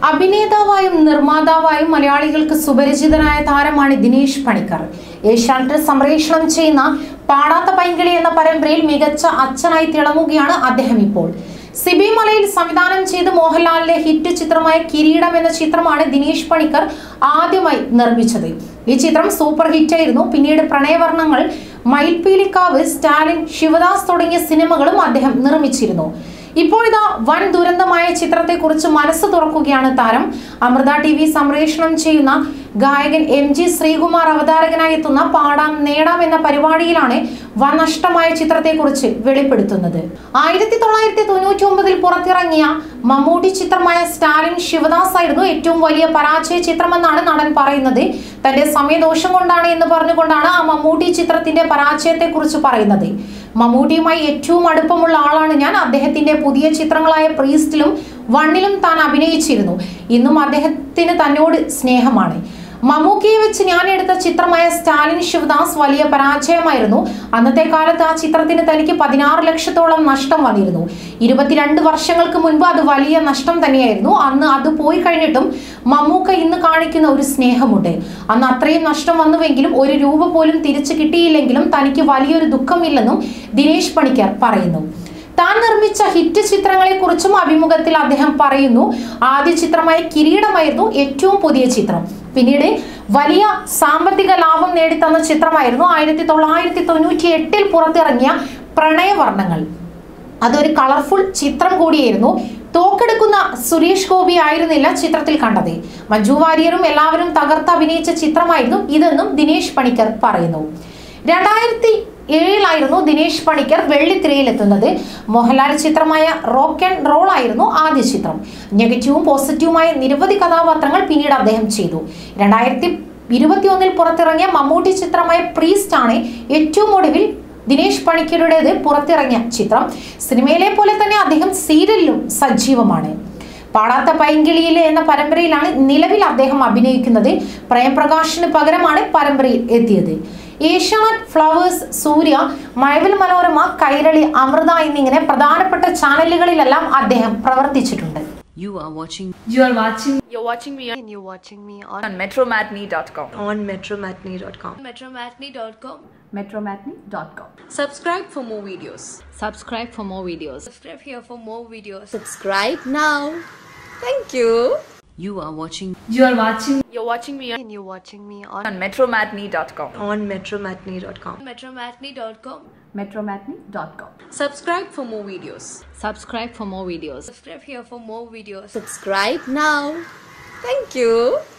അഭിനേതാവായും നിർമ്മാതാവായും മലയാളികൾക്ക് സുപരിചിതനായ താരമാണ് ദിനേശ് പണിക്കർ ഏഷ്യാനെറ്റ് സംപ്രേഷണം ചെയ്യുന്ന പാടാത്ത പൈങ്കിളി എന്ന പരമ്പരയിൽ മികച്ച അച്ഛനായി തിളങ്ങുകയാണ് അദ്ദേഹം ഇപ്പോൾ സിബി മലയിൽ സംവിധാനം ചെയ്ത് മോഹൻലാലിന്റെ ഹിറ്റ് ചിത്രമായ കിരീടം എന്ന ചിത്രമാണ് ദിനേശ് പണിക്കർ ആദ്യമായി നിർമ്മിച്ചത് ഈ ചിത്രം സൂപ്പർ ഹിറ്റായിരുന്നു പിന്നീട് പ്രണയവർണ്ണങ്ങൾ മയിൽപീലിക്കാവ് സ്റ്റാലിൻ ശിവദാസ് തുടങ്ങിയ സിനിമകളും അദ്ദേഹം നിർമ്മിച്ചിരുന്നു ഇപ്പോഴിതാ വൻ ദുരന്തമായ ചിത്രത്തെക്കുറിച്ച് മനസ്സ് തുറക്കുകയാണ് താരം അമൃത ടി വി സംപ്രേഷണം ചെയ്യുന്ന ഗായകൻ എം ജി ശ്രീകുമാർ അവതാരകനായി എത്തുന്ന പാടാം നേടാം എന്ന പരിപാടിയിലാണ് വൻ നഷ്ടമായ ചിത്രത്തെക്കുറിച്ച് വെളിപ്പെടുത്തുന്നത് ആയിരത്തി തൊള്ളായിരത്തി തൊണ്ണൂറ്റി ഒമ്പതിൽ പുറത്തിറങ്ങിയ മമ്മൂട്ടി ചിത്രമായ സ്റ്റാലിൻ ശിവദാസ് ആയിരുന്നു ഏറ്റവും വലിയ പരാജയ ചിത്രമെന്നാണ് നടൻ പറയുന്നത് തന്റെ സമയദോഷം കൊണ്ടാണ് എന്ന് പറഞ്ഞുകൊണ്ടാണ് ആ മമ്മൂട്ടി ചിത്രത്തിന്റെ പരാജയത്തെക്കുറിച്ച് പറയുന്നത് മമ്മൂട്ടിയുമായി ഏറ്റവും അടുപ്പമുള്ള ആളാണ് ഞാൻ അദ്ദേഹത്തിന്റെ പുതിയ ചിത്രങ്ങളായ പ്രീസ്റ്റിലും വണ്ണിലും താൻ അഭിനയിച്ചിരുന്നു ഇന്നും അദ്ദേഹത്തിന് തന്നോട് സ്നേഹമാണ് മമ്മൂക്കിയെ വെച്ച് ഞാൻ എടുത്ത ചിത്രമായ സ്റ്റാലിൻ ശിവദാസ് വലിയ പരാജയമായിരുന്നു അന്നത്തെ കാലത്ത് ആ ചിത്രത്തിന് തനിക്ക് പതിനാറ് ലക്ഷത്തോളം നഷ്ടം വന്നിരുന്നു ഇരുപത്തിരണ്ട് വർഷങ്ങൾക്ക് മുൻപ് അത് വലിയ നഷ്ടം തന്നെയായിരുന്നു അന്ന് അത് പോയി കഴിഞ്ഞിട്ടും മമ്മൂക്ക ഇന്ന് കാണിക്കുന്ന ഒരു സ്നേഹമുണ്ട് അന്ന് അത്രയും നഷ്ടം വന്നുവെങ്കിലും ഒരു രൂപ പോലും തിരിച്ചു കിട്ടിയില്ലെങ്കിലും തനിക്ക് വലിയൊരു ദുഃഖമില്ലെന്നും ദിനേശ് പണിക്കർ പറയുന്നു താൻ നിർമ്മിച്ച ഹിറ്റ് ചിത്രങ്ങളെ കുറിച്ചും അഭിമുഖത്തിൽ അദ്ദേഹം പറയുന്നു ആദ്യ ചിത്രമായ കിരീടമായിരുന്നു ഏറ്റവും പുതിയ ചിത്രം പിന്നീട് വലിയ സാമ്പത്തിക ലാഭം നേടിത്തന്ന ചിത്രമായിരുന്നു ആയിരത്തി തൊള്ളായിരത്തി തൊണ്ണൂറ്റി എട്ടിൽ പുറത്തിറങ്ങിയ പ്രണയവർണ്ണങ്ങൾ അതൊരു കളർഫുൾ ചിത്രം കൂടിയായിരുന്നു തോക്കെടുക്കുന്ന സുരേഷ് ഗോപി ആയിരുന്നില്ല ചിത്രത്തിൽ കണ്ടത് മഞ്ജു വാര്യറും എല്ലാവരും തകർത്ത് അഭിനയിച്ച ചിത്രമായിരുന്നു ഇതെന്നും ദിനേശ് പണിക്കർ പറയുന്നു രണ്ടായിരത്തി ഏഴിലായിരുന്നു ദിനേശ് പണിക്കർ വെള്ളിത്തിരയിലെത്തുന്നത് മോഹൻലാൽ ചിത്രമായ റോക്ക് ആൻഡ് റോൾ ആയിരുന്നു ആദ്യ ചിത്രം നെഗറ്റീവും പോസിറ്റീവുമായ നിരവധി കഥാപാത്രങ്ങൾ പിന്നീട് അദ്ദേഹം ചെയ്തു രണ്ടായിരത്തി ഇരുപത്തിയൊന്നിൽ പുറത്തിറങ്ങിയ മമ്മൂട്ടി ചിത്രമായ പ്രീസ്റ്റ് ആണ് ഏറ്റവും ഒടുവിൽ ദിനേശ് പണിക്കരുടേത് പുറത്തിറങ്ങിയ ചിത്രം സിനിമയിലെ പോലെ തന്നെ അദ്ദേഹം സീരിയലിലും സജീവമാണ് പാടാത്ത പൈങ്കിളിയിലെ എന്ന പരമ്പരയിലാണ് നിലവിൽ അദ്ദേഹം അഭിനയിക്കുന്നത് പ്രേംപ്രകാശിന് പകരമാണ് പരമ്പരയിൽ എത്തിയത് ഏഷ്യാനെറ്റ് ഫ്ലവേഴ്സ് സൂര്യ മഴവിൽ മനോരമ കൈരളി അമൃത എന്നിങ്ങനെ പ്രധാനപ്പെട്ട ചാനലുകളിലെല്ലാം അദ്ദേഹം പ്രവർത്തിച്ചിട്ടുണ്ട് You are watching You are watching You're watching me on, and you're watching me on, on metromatney.com. on metromatney.com. metromatney.com. metromatney.com. Subscribe for more videos. subscribe for more videos. Subscribe here for more videos. Subscribe now. Thank you. You are watching You are watching You're watching me on, And you're watching me on, on metromatney.com. on metromatney.com. metromatney.com. metromatney.com. Subscribe for more videos. subscribe for more videos. Subscribe here for more videos. Subscribe now. Thank you.